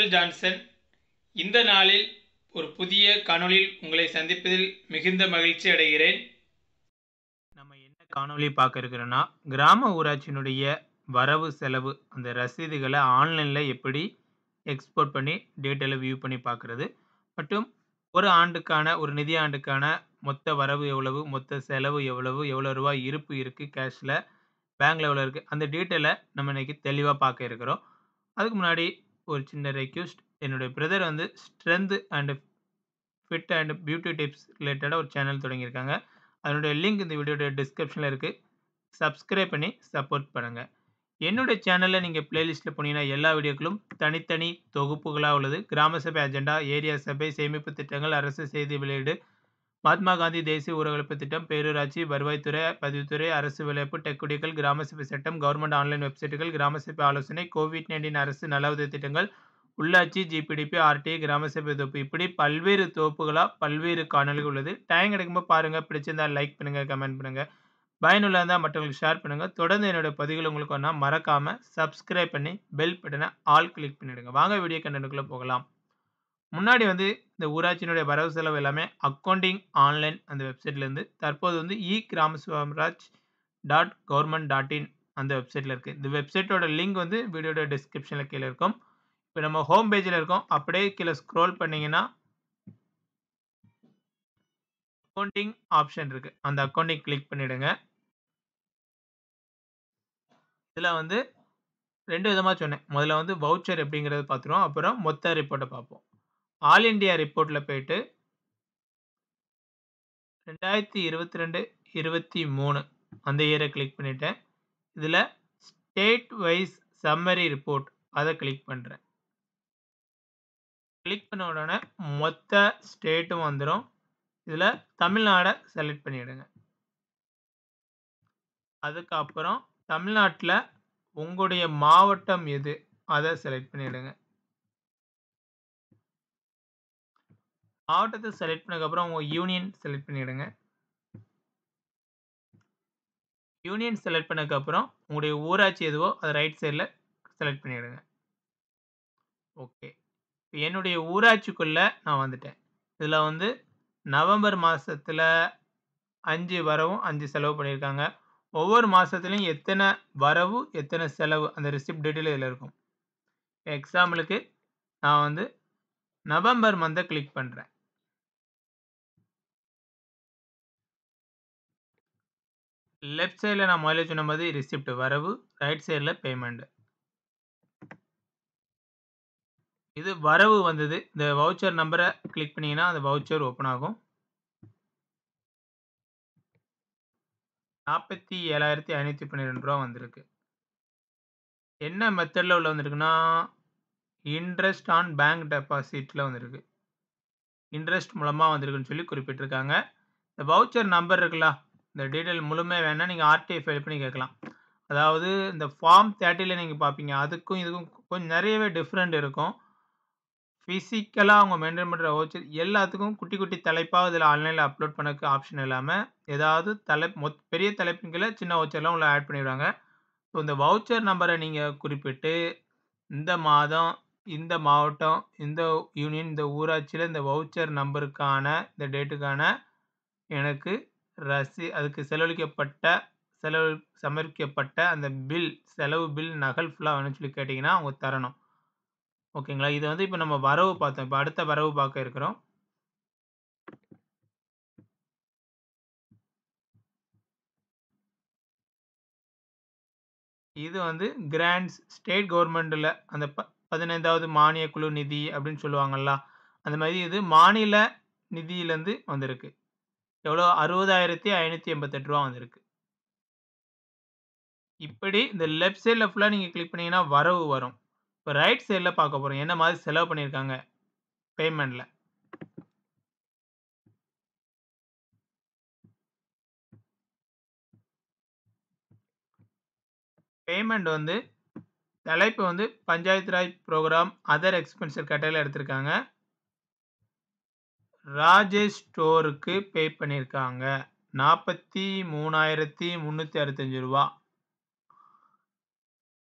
Michael Johnson இந்த நாளில் ஒரு புதிய காணொளியில் உங்களை சந்திப்பதில் மிகுந்த மகிழ்ச்சி அடைகிறேன் நம்ம என்ன காணொளி பார்க்க இருக்கிறோன்னா கிராம ஊராட்சியினுடைய வரவு செலவு அந்த ரசீதுகளை ஆன்லைனில் எப்படி எக்ஸ்போர்ட் பண்ணி டேட்டாவில் வியூ பண்ணி பார்க்குறது மற்றும் ஒரு ஆண்டுக்கான ஒரு நிதி ஆண்டுக்கான மொத்த வரவு எவ்வளவு மொத்த செலவு எவ்வளவு எவ்வளோ ரூபாய் இருப்பு இருக்குது கேஷில் பேங்க்ல எவ்வளோ இருக்குது அந்த டீட்டெயிலை நம்ம இன்றைக்கி தெளிவாக பார்க்க இருக்கிறோம் அதுக்கு முன்னாடி ஒரு சின்ன ரெக்யூஸ்ட் என்னுடைய பிரதர் வந்து strength and fit and beauty tips ரிலேட்டடாக ஒரு சேனல் தொடங்கியிருக்காங்க அதனுடைய லிங்க் இந்த வீடியோட டிஸ்கிரிப்ஷனில் இருக்குது சப்ஸ்கிரைப் பண்ணி சப்போர்ட் பண்ணுங்கள் என்னுடைய சேனலில் நீங்கள் பிளேலிஸ்ட்டில் போனீங்கன்னா எல்லா வீடியோக்களும் தனித்தனி தொகுப்புகளாக உள்ளது கிராம சபை அஜெண்டா ஏரியா சபை சேமிப்பு திட்டங்கள் அரசு செய்தி வெளியீடு மகாத்மா காந்தி தேசிய ஊரகப்பு திட்டம் பேரூராட்சி வருவாய்த்துறை பதிவுத்துறை அரசு விளையாப்பு டெக்குடிகள் கிராம சபை சட்டம் கவர்மெண்ட் ஆன்லைன் வெப்சைட்டுகள் கிராம சபை ஆலோசனை கோவிட் நைன்டீன் அரசு நலவுதவி திட்டங்கள் உள்ளாட்சி ஜிபிடிபி ஆர்டிஐ கிராம சபை தொகுப்பு இப்படி பல்வேறு தொகுப்புகளாக பல்வேறு காணொலிகள் உள்ளது டைம் கிடைக்கும்போது பாருங்கள் பிடிச்சிருந்தா லைக் பண்ணுங்கள் கமெண்ட் பண்ணுங்கள் பயனுள்ள இருந்தால் மற்றவங்களுக்கு ஷேர் பண்ணுங்கள் தொடர்ந்து என்னோட பதிவுகள் உங்களுக்கு ஒன்றா மறக்காமல் சப்ஸ்கிரைப் பண்ணி பெல் பட்டனை ஆல் கிளிக் பண்ணிவிடுங்க வாங்க வீடியோ கண்டென்ட்டுக்குள்ளே போகலாம் முன்னாடி வந்து இந்த ஊராட்சியினுடைய வரவு செலவு எல்லாமே அக்கௌண்டிங் ஆன்லைன் அந்த வெப்சைட்லேருந்து தற்போது வந்து e Gram Swaraj dot government dot in அந்த வெப்சைட்டில் இருக்குது இந்த வெப்சைட்டோட லிங்க் வந்து வீடியோட டிஸ்கிரிப்ஷனில் கீழே இருக்கும் இப்போ நம்ம ஹோம் பேஜில் இருக்கோம் அப்படியே கீழே ஸ்க்ரோல் பண்ணிங்கன்னா அக்கௌண்டிங் ஆப்ஷன் இருக்குது அந்த அக்கௌண்டிங் கிளிக் பண்ணிவிடுங்க இதில் வந்து ரெண்டு விதமாக சொன்னேன் முதல்ல வந்து வவுச்சர் எப்படிங்கிறத பார்த்துருவோம் அப்புறம் மொத்த ரிப்போர்ட்டை பார்ப்போம் ஆல் இண்டியா ரிப்போர்ட்டில் போயிட்டு ரெண்டாயிரத்தி இருபத்தி ரெண்டு இருபத்தி மூணு அந்த இயரை கிளிக் பண்ணிட்டேன் இதில் ஸ்டேட் வைஸ் சம்மரி ரிப்போர்ட் அதை கிளிக் பண்ணுறேன் கிளிக் பண்ண உடனே மொத்த ஸ்டேட்டும் வந்துடும் இதில் தமிழ்நாடை செலக்ட் பண்ணிவிடுங்க அதுக்கப்புறம் தமிழ்நாட்டில் உங்களுடைய மாவட்டம் எது அதை செலக்ட் பண்ணிவிடுங்க மாவட்டத்தை செலக்ட் பண்ணதுக்கப்புறம் உங்கள் யூனியன் செலக்ட் பண்ணிவிடுங்க யூனியன் செலக்ட் பண்ணதுக்கப்புறம் உங்களுடைய ஊராட்சி எதுவோ அது ரைட் சைடில் செலக்ட் பண்ணிவிடுங்க ஓகே இப்போ என்னுடைய ஊராட்சிக்குள்ளே நான் வந்துட்டேன் இதில் வந்து நவம்பர் மாதத்தில் அஞ்சு வரவும் அஞ்சு செலவு பண்ணியிருக்காங்க ஒவ்வொரு மாதத்துலையும் எத்தனை வரவு எத்தனை செலவு அந்த ரிசிப்ட் டீட்டெயில் இதில் இருக்கும் எக்ஸாம்பிளுக்கு நான் வந்து நவம்பர் மந்தை கிளிக் பண்ணுறேன் லெஃப்ட் சைடில் நான் முதல்ல சொன்ன மாதிரி ரிசிப்ட் வரவு ரைட் சைடில் பேமெண்ட் இது வரவு வந்தது இந்த வவுச்சர் நம்பரை கிளிக் பண்ணிங்கன்னா அந்த வவுச்சர் ஓப்பன் ஆகும் நாற்பத்தி ஏழாயிரத்தி ஐநூற்றி பன்னிரெண்டு ரூபா வந்திருக்கு என்ன மெத்தடில் உள்ள வந்திருக்குன்னா இன்ட்ரெஸ்ட் ஆன் பேங்க் டெபாசிட்டில் வந்திருக்கு இன்ட்ரெஸ்ட் மூலமாக வந்திருக்குன்னு சொல்லி குறிப்பிட்டிருக்காங்க இந்த வவுச்சர் நம்பர் இருக்குல்ல இந்த டீட்டெயில் முழுமையாக வேணால் நீங்கள் ஆர்டிஐ ஃபைல் பண்ணி கேட்கலாம் அதாவது இந்த ஃபார்ம் தேர்ட்டியில் நீங்கள் பார்ப்பீங்க அதுக்கும் இதுக்கும் கொஞ்சம் நிறையவே டிஃப்ரெண்ட் இருக்கும் ஃபிசிக்கலாக அவங்க மெயின்டைன் பண்ணுற வவுச்சர் எல்லாத்துக்கும் குட்டி குட்டி தலைப்பாக இதில் ஆன்லைனில் அப்லோட் பண்ணக்கு ஆப்ஷன் இல்லாமல் ஏதாவது தலை மொத் பெரிய தலைப்புங்களை சின்ன வவுச்சர்லாம் உள்ள ஆட் பண்ணிவிடுவாங்க ஸோ இந்த வவுச்சர் நம்பரை நீங்கள் குறிப்பிட்டு இந்த மாதம் இந்த மாவட்டம் இந்த யூனியன் இந்த ஊராட்சியில் இந்த வவுச்சர் நம்பருக்கான இந்த டேட்டுக்கான எனக்கு ரசி அதுக்கு செலவழிக்கப்பட்ட செலவு சமர்ப்பிக்கப்பட்ட அந்த பில் செலவு பில் நகல் ஃபுல்லாக வேணும்னு சொல்லி கேட்டிங்கன்னா அவங்க தரணும் ஓகேங்களா இது வந்து இப்போ நம்ம வரவு பார்த்தோம் இப்போ அடுத்த வரவு பார்க்க இருக்கிறோம் இது வந்து கிராண்ட்ஸ் ஸ்டேட் கவர்மெண்ட்டில் அந்த ப பதினைந்தாவது மானிய குழு நிதி அப்படின்னு சொல்லுவாங்கள்ல அந்த மாதிரி இது மாநில நிதியிலேருந்து வந்திருக்கு எவ்வளோ அறுபதாயிரத்தி ஐநூற்றி எண்பத்தெட்டு ரூபா வந்திருக்கு இப்படி இந்த லெஃப்ட் சைடில் ஃபுல்லாக நீங்கள் கிளிக் பண்ணிங்கன்னா வரவு வரும் இப்போ ரைட் சைடில் பார்க்க போகிறோம் என்ன மாதிரி செலவு பண்ணியிருக்காங்க பேமெண்ட்டில் பேமெண்ட் வந்து தலைப்பு வந்து Panchayat Raj programme other expenses கேட்டகரியில் எடுத்திருக்காங்க ராஜேஷ் ஸ்டோருக்கு பே பண்ணியிருக்காங்க நாற்பத்தி மூணாயிரத்தி முந்நூற்றி அறுபத்தஞ்சு ரூபா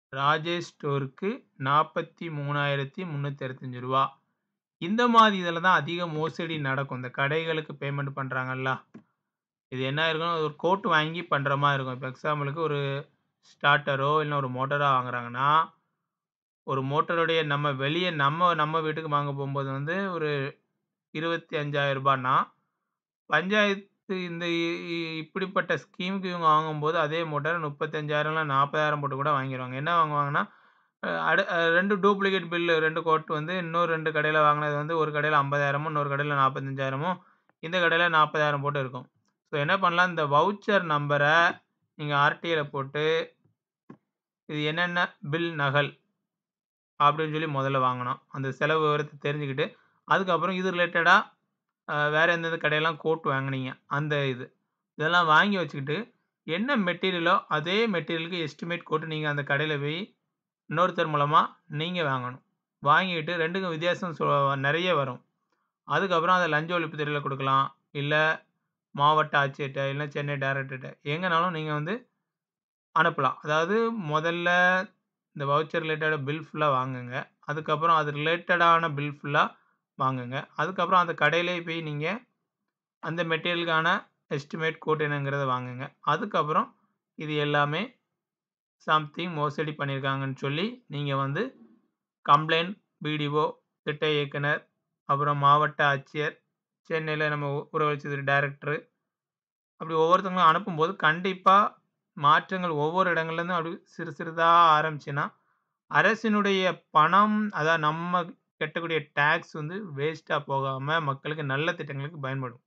ராஜேஷ் ஸ்டோருக்கு நாற்பத்தி மூணாயிரத்தி முந்நூற்றி அறுபத்தஞ்சு ரூபா இந்த மாதிரி இதில் தான் அதிக மோசடி நடக்கும் இந்த கடைகளுக்கு பேமெண்ட் பண்ணுறாங்கல்ல இது என்ன இருக்கும் ஒரு கோட் வாங்கி பண்ணுற மாதிரி இருக்கும் இப்போ எக்ஸாம்பிளுக்கு ஒரு ஸ்டார்ட்டரோ இல்லை ஒரு மோட்டரோ வாங்குறாங்கன்னா ஒரு மோட்டருடைய நம்ம வெளியே நம்ம நம்ம வீட்டுக்கு வாங்க போகும்போது வந்து ஒரு இருபத்தி அஞ்சாயிரம் ரூபான்னா பஞ்சாயத்து இந்த இ- இ- இப்படிப்பட்ட ஸ்கீமுக்கு இவங்க வாங்கும்போது அதே மோட்டார் முப்பத்தஞ்சாயிரம்ல நாற்பதாயிரம் போட்டு கூட வாங்கிடுவாங்க என்ன வாங்குவாங்கன்னா அஹ் அடு அஹ் ரெண்டு டூப்ளிகேட் பில்லு ரெண்டு கோட் வந்து இன்னொரு ரெண்டு கடையில் வாங்கினது வந்து ஒரு கடையில் ஐம்பதாயிரமும் இன்னொரு கடையில் நாற்பத்தஞ்சாயிரமும் இந்த கடையில் நாற்பதாயிரம் போட்டு இருக்கும் ஸோ என்ன பண்ணலாம் இந்த வவுச்சர் நம்பரை நீங்கள் ஆர்டிஐல போட்டு இது என்னென்ன பில் நகல் அப்படின்னு சொல்லி முதல்ல வாங்கணும் அந்த செலவு விவரத்தை தெரிஞ்சுக்கிட்டு அதுக்கப்புறம் இது ரிலேட்டடாக வேறு எந்தெந்த கடையெல்லாம் கோட் வாங்குனீங்க அந்த இது இதெல்லாம் வாங்கி வச்சுக்கிட்டு என்ன மெட்டீரியலோ அதே மெட்டீரியலுக்கு எஸ்டிமேட் கோட்டு நீங்கள் அந்த கடையில் போய் இன்னொருத்தர் மூலமாக நீங்கள் வாங்கணும் வாங்கிட்டு ரெண்டுக்கும் வித்தியாசம் சொ நிறைய வரும் அதுக்கப்புறம் அதை லஞ்ச ஒழிப்பு துறையில் கொடுக்கலாம் இல்லை மாவட்ட ஆட்சியர்கிட்ட இல்லை சென்னை டைரக்டர்கிட்ட எங்கேனாலும் நீங்கள் வந்து அனுப்பலாம் அதாவது முதல்ல இந்த வவுச்சர் ரிலேட்டடாக பில் ஃபுல்லாக வாங்குங்க அதுக்கப்புறம் அது ரிலேட்டடான பில் ஃபுல்லாக வாங்குங்க அதுக்கப்புறம் அந்த கடையிலே போய் நீங்கள் அந்த மெட்டீரியலுக்கான எஸ்டிமேட் கோட் என்னங்கிறத வாங்குங்க அதுக்கப்புறம் இது எல்லாமே சம்திங் மோசடி பண்ணியிருக்காங்கன்னு சொல்லி நீங்கள் வந்து கம்ப்ளைண்ட் பிடிஓ திட்ட இயக்குனர் அப்புறம் மாவட்ட ஆட்சியர் சென்னையில் நம்ம உறவழிச்சது டைரக்டரு அப்படி ஒவ்வொருத்தவங்களும் அனுப்பும்போது கண்டிப்பாக மாற்றங்கள் ஒவ்வொரு இடங்கள்லேருந்தும் அப்படி சிறு சிறிதாக ஆரம்பிச்சுன்னா அரசினுடைய பணம் அதாவது நம்ம கட்டக்கூடிய டேக்ஸ் வந்து வேஸ்ட்டாக போகாமல் மக்களுக்கு நல்ல திட்டங்களுக்கு பயன்படும்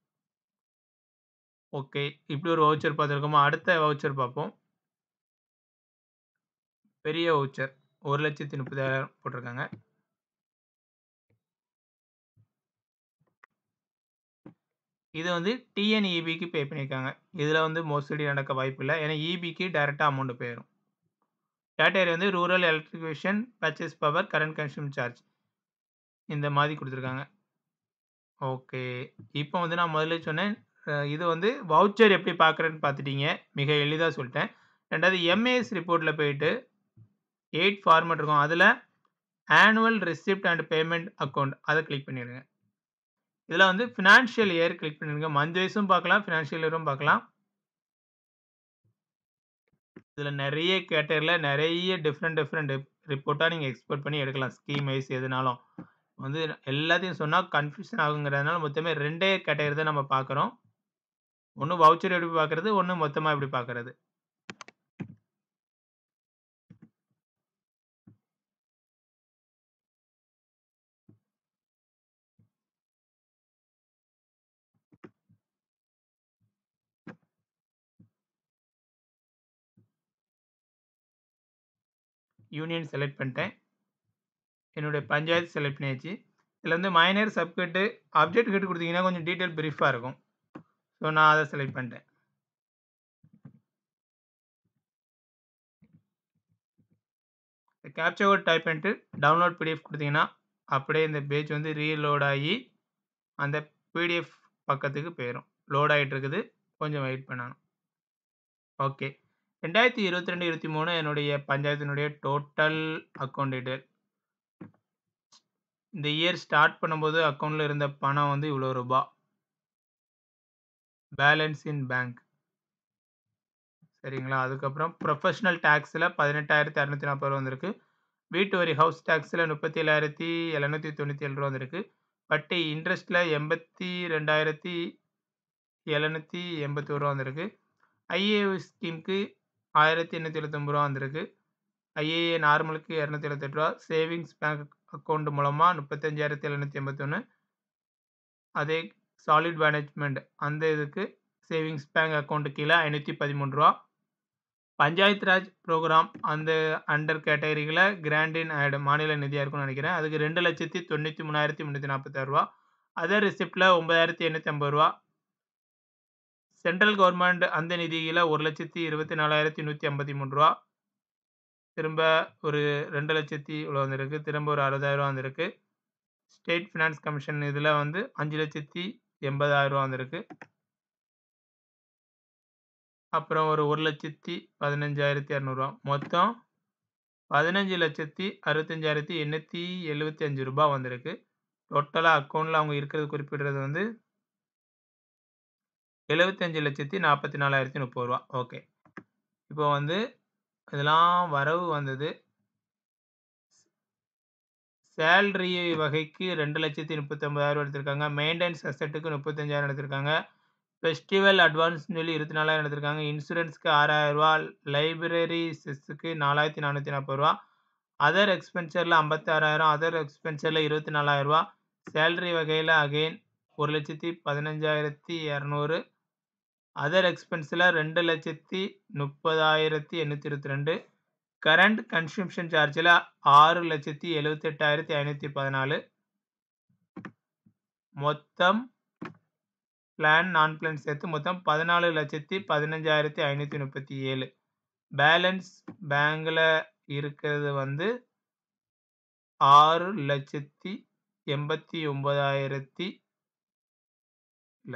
ஓகே இப்படி ஒரு வவுச்சர் பார்த்துருக்கோமா அடுத்த வவுச்சர் பார்ப்போம் பெரிய வவுச்சர் ஒரு லட்சத்தி முப்பதாயிரம் போட்டிருக்காங்க இது வந்து டிஎன்இபிக்கு பே பண்ணியிருக்காங்க இதில் வந்து மோஸ்ட்லி நடக்க வாய்ப்பு இல்லை ஏன்னா இபிக்கு டைரெக்டாக அமௌண்ட் போயிடும் கேட்டகரி வந்து rural electrification purchase power current consume charge இந்த மாதிரி கொடுத்துருக்காங்க ஓகே இப்போ வந்து நான் முதல்ல சொன்னேன் அஹ் இது வந்து வவுச்சர் எப்படி பார்க்குறேன்னு பார்த்துட்டீங்க மிக எளிதாக சொல்லிட்டேன் ரெண்டாவது எம்ஏஎஸ் ரிப்போர்ட்டில் போயிட்டு எயிட் ஃபார்மேட் இருக்கும் அதில் annual receipt and payment account அதை கிளிக் பண்ணிடுங்க இதில் வந்து ஃபினான்ஷியல் இயர் கிளிக் பண்ணிடுங்க மந்த் வைஸும் பார்க்கலாம் ஃபினான்ஷியல் இயரும் பார்க்கலாம் இதில் நிறைய கேட்டகரியில் நிறைய டிஃப்ரெண்ட் டிஃப்ரெண்ட் ரிப்போர்ட்டாக நீங்கள் எக்ஸ்போர்ட் பண்ணி எடுக்கலாம் ஸ்கீம் வைஸ் எதுனாலும் வந்து எல்லாத்தையும் சொன்னால் கன்ஃபியூஷன் ஆகுங்கிறதுனால மொத்தமே ரெண்டே கேட்டகரி தான் நம்ம பார்க்குறோம் ஒன்று வவுச்சர் எப்படி பார்க்குறது ஒன்று மொத்தமாக எப்படி பார்க்குறது யூனியன் செலக்ட் பண்ணிட்டேன் என்னுடைய பஞ்சாயத்து செலக்ட் பண்ணியாச்சு இதில் வந்து மைனர் சப்கெட்டு அப்டேட் கேட்டு கொடுத்தீங்கன்னா கொஞ்சம் டீட்டெயில் ப்ரீஃபாக இருக்கும் ஸோ நான் அதை செலக்ட் பண்ணிட்டேன் கேப்சா கோட் டைப் பண்ணிட்டு டவுன்லோட் பிடிஎஃப் கொடுத்தீங்கன்னா அப்படியே இந்த பேஜ் வந்து ரீலோட் ஆகி அந்த பிடிஎஃப் பக்கத்துக்கு போயிடும் லோட் ஆகிட்டு இருக்குது கொஞ்சம் வெயிட் பண்ணணும் ஓகே ரெண்டாயிரத்தி இருபத்தி ரெண்டு இருபத்தி மூணு என்னுடைய பஞ்சாயத்தினுடைய டோட்டல் அக்கௌண்ட் டீட்டெயில் இந்த இயர் ஸ்டார்ட் பண்ணும்போது அக்கௌண்ட்டில் இருந்த பணம் வந்து இவ்வளோ ரூபா பேலன்ஸ் இன் பேங்க் சரிங்களா அதுக்கப்புறம் ப்ரொஃபஷனல் டேக்ஸில் பதினெட்டாயிரத்தி அறநூற்றி நாற்பது ரூபா வந்திருக்கு வீட்டு வரி ஹவுஸ் டேக்ஸில் முப்பத்தி ஏழாயிரத்தி எழுநூற்றி தொண்ணூற்றி ஏழு ரூபா வந்திருக்கு வட்டி இன்ட்ரெஸ்ட்டில் எண்பத்தி ரெண்டாயிரத்தி எழுநூற்றி எண்பத்தி ஒரு ரூபா வந்திருக்கு ஐஏஓ ஸ்கீமுக்கு ஆயிரத்தி எண்ணூற்றி எழுபத்தொம்பது ரூபா வந்திருக்கு ஐஏஏ நார்மலுக்கு இரநூத்தி எழுபத்தெட்டு ரூபா சேவிங்ஸ் பேங்க் அக்கௌண்ட் மூலமாக முப்பத்தஞ்சாயிரத்தி எழுநூற்றி எண்பத்தொன்று அதே சாலிட் மேனேஜ்மெண்ட் அந்த இதுக்கு சேவிங்ஸ் பேங்க் அக்கௌண்ட்டு கீழே ஐநூற்றி பதிமூணு ரூபா பஞ்சாயத்து ராஜ் ப்ரோக்ராம் அந்த அண்டர் கேட்டகரியில் கிராண்டின் ஆட் மாநில நிதியாக இருக்கும்னு நினைக்கிறேன் அதுக்கு ரெண்டு லட்சத்தி தொண்ணூற்றி மூணாயிரத்தி முந்நூற்றி நாற்பத்தாறு ரூபா அதர் ரிசிப்டில் ஒன்பதாயிரத்தி எண்ணூற்றி ஐம்பது ரூபா சென்ட்ரல் கவர்மெண்ட் அந்த நிதியில் ஒரு லட்சத்தி இருபத்தி நாலாயிரத்தி நூற்றி ஐம்பத்தி மூணு ரூபா திரும்ப ஒரு ரெண்டு லட்சத்தி இவ்வளோ வந்திருக்கு திரும்ப ஒரு அறுபதாயிரம் வந்திருக்கு ஸ்டேட் ஃபினான்ஸ் கமிஷன் இதில் வந்து அஞ்சு லட்சத்தி எண்பதாயிரம் ரூபா வந்திருக்கு அப்புறம் ஒரு ஒரு லட்சத்தி பதினஞ்சாயிரத்தி இரநூறுவா மொத்தம் 15,65,875 ரூபா வந்திருக்கு. டோட்டலா அக்கவுண்ட்ல அவங்க இருக்கிறது குறிப்பிடுறது வந்து 75,44,030 ரூவா. ஓகே. இப்போ வந்து இதெல்லாம் வரவு வந்தது. சேலரி வகைக்கு 2,39,000 எடுத்திருக்காங்க. மெயின்டனன்ஸ் அசெட்டுக்கு 35,000 எடுத்திருக்காங்க. ஃபெஸ்டிவல் அட்வான்ஸ்ன்னு சொல்லி 24,000 எடுத்திருக்காங்க. இன்சூரன்ஸ்க்கு ரூ. 6,000 லைப்ரரி செஸ்ஸுக்கு ரூ. 4,440 அதர் எக்ஸ்பென்சர்ல 56,000 அதர் எக்ஸ்பென்சர்ல ரூ. 24,000 சேலரி வகையில அகைன் 1,15,200 அதர் எக்ஸ்பென்ஸ்ல 2,30,822 கரண்ட் கன்சம்ப்ஷன் சார்ஜ்ல 6,78,514 மொத்தம் பிளான், நான் பிளான் சேர்த்து மொத்தம் 14,15,537 பேலன்ஸ் பேங்க்ல இருக்கிறது வந்து 6,89,000 இல்ல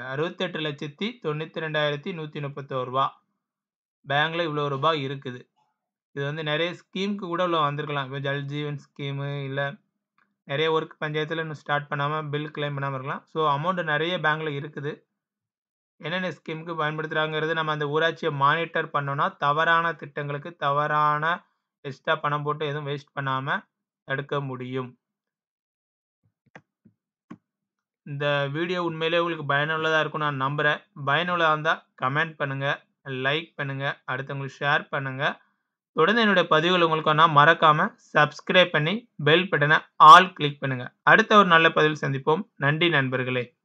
68,92,131 ரூவா. பேங்க்ல இவ்வளோ ரூபாய் இருக்குது. இது வந்து நெறைய ஸ்கீம்க்கு கூட உள்ள வந்திருக்கலாம். இப்ப ஜல் ஜீவன் ஸ்கீமு இல்ல நெறைய ஒர்க் பஞ்சாயத்துல இன்னும் ஸ்டார்ட் பண்ணாம பில் கிளைம் பண்ணாம இருக்கலாம். ஸோ அமௌண்ட் நெறைய பேங்க்ல இருக்குது. என்னென்ன ஸ்கீம்க்கு பயன்படுத்துறாங்கிறது நம்ம அந்த ஊராட்சிய மானிட்டர் பண்ணோம்னா, தவறான திட்டங்களுக்கு தவறான எக்ஸ்ட்ரா பணம் போட்டு எதுவும் வேஸ்ட் பண்ணாம தடுக்க முடியும். இந்த வீடியோ உண்மையிலேயே உங்களுக்கு பயனுள்ளதா இருக்கும்னு நான் நம்புறேன். பயனுள்ளதா இருந்தா கமெண்ட் பண்ணுங்க, லைக் பண்ணுங்க, அடுத்தவங்களுக்கு ஷேர் பண்ணுங்க. தொடர்ந்து என்னுடைய பதிவுகள் உங்களுக்கு வேணும்னா மறக்காம சப்ஸ்கிரைப் பண்ணி பெல் பட்டன ஆல் கிளிக் பண்ணுங்க. அடுத்த ஒரு நல்ல பதிவில் சந்திப்போம். நன்றி நண்பர்களே!